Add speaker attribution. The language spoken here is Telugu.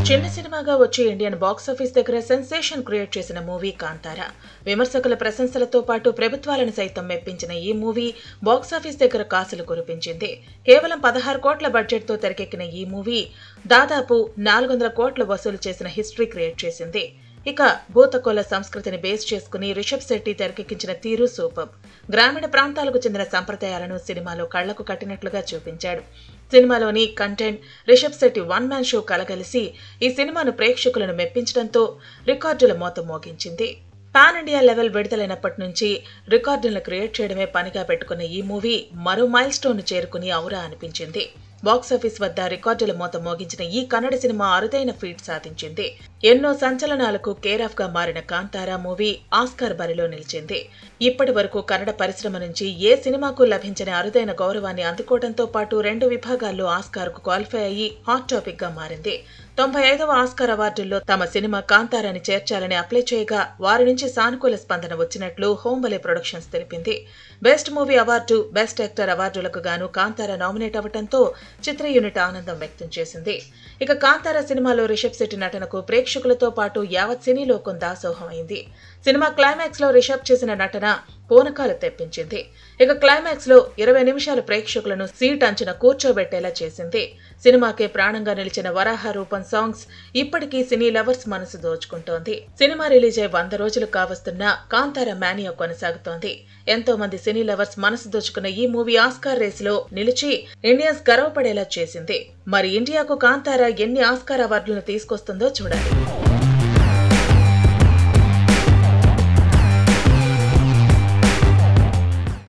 Speaker 1: చిన్న సినిమాగా వచ్చి ఇండియన్ బాక్సాఫీస్ దగ్గర సెన్సేషన్ క్రియేట్ చేసిన మూవీ కాంతార విమర్శకుల ప్రశంసలతో పాటు ప్రభుత్వాలను సైతం మెప్పించిన ఈ మూవీ బాక్సాఫీస్ దగ్గర కాసులు కురిపించింది కేవలం పదహారు కోట్ల బడ్జెట్తో తెరకెక్కిన ఈ మూవీ దాదాపు నాలుగు వందల కోట్ల వసూలు చేసిన హిస్టరీ క్రియేట్ చేసింది ఇక భూతకోల సంస్కృతిని బేస్ చేసుకుని రిషబ్ శెట్టి తెరకెక్కించిన తీరు సూపర్ గ్రామీణ ప్రాంతాలకు చెందిన సంప్రదాయాలను సినిమాలో కళ్లకు కట్టినట్లుగా చూపించాడు సినిమాలోని content Rishab Shetty one man show కలగలిసి ఈ సినిమాను ప్రేక్షకులను మెప్పించడంతో రికార్డుల మోత మోగించింది పాన్ ఇండియా లెవెల్ విడుదలైనప్పటి నుంచి రికార్డులను క్రియేట్ చేయడమే పనిగా పెట్టుకున్న ఈ మూవీ మరో మైల్ స్టోన్ చేరుకుని ఔరా అనిపించింది బాక్సాఫీస్ వద్ద రికార్డుల మోత మోగించిన ఈ కన్నడ సినిమా అరుదైన ఫీట్ సాధించింది ఎన్నో సంచలనాలకు కేర్ ఆఫ్ గా మారిన కాంతారా మూవీ ఆస్కార్ బరిలో నిలిచింది ఇప్పటి వరకు కన్నడ పరిశ్రమ నుంచి ఏ సినిమాకు లభించిన అరుదైన గౌరవాన్ని అందుకోవడంతో పాటు రెండు విభాగాల్లో ఆస్కార్ కు క్వాలిఫై అయ్యి హాట్ టాపిక్ గా మారింది తొంభై ఐదవ ఆస్కార్ అవార్డుల్లో తమ సినిమా కాంతారాని చేర్చాలని అప్లై చేయగా వారి నుంచి సానుకూల స్పందన వచ్చినట్లు హోంబలే ప్రొడక్షన్స్ తెలిపింది best movie award best actor అవార్డులకు గాను కాంతారా నామినేట్ అవ్వడంతో చిత్ర యూనిట్ ఆనందం వ్యక్తం చేసింది ఇక కాంతారా సినిమాలో రిషబ్ శెట్టి నటనకు ప్రేక్షకులతో పాటు యావత్ సినీ లోకం దాసోహమైంది సినిమా క్లైమాక్స్ లో రిషబ్ చేసిన నటన పూనకాలు తెప్పించింది ఇక క్లైమాక్స్ లో ఇరవై నిమిషాలు ప్రేక్షకులను సీట్ అంచున కూర్చోబెట్టేలా చేసింది సినిమాకే ప్రాణంగా నిలిచిన వరాహ రూపం సాంగ్స్ ఇప్పటికీ సినీ లవర్స్ మనసు దోచుకుంటోంది సినిమా రిలీజ్ అయి వంద రోజులు కావస్తున్న కాంతార మానియా కొనసాగుతోంది ఎంతో మంది సినీ లవర్స్ మనసు దోచుకున్న ఈ మూవీ ఆస్కార్ రేస్ లో నిలిచి ఇండియన్స్ గర్వపడేలా చేసింది మరి ఇండియాకు కాంతార ఎన్ని ఆస్కార్ అవార్డులను తీసుకొస్తుందో చూడాలి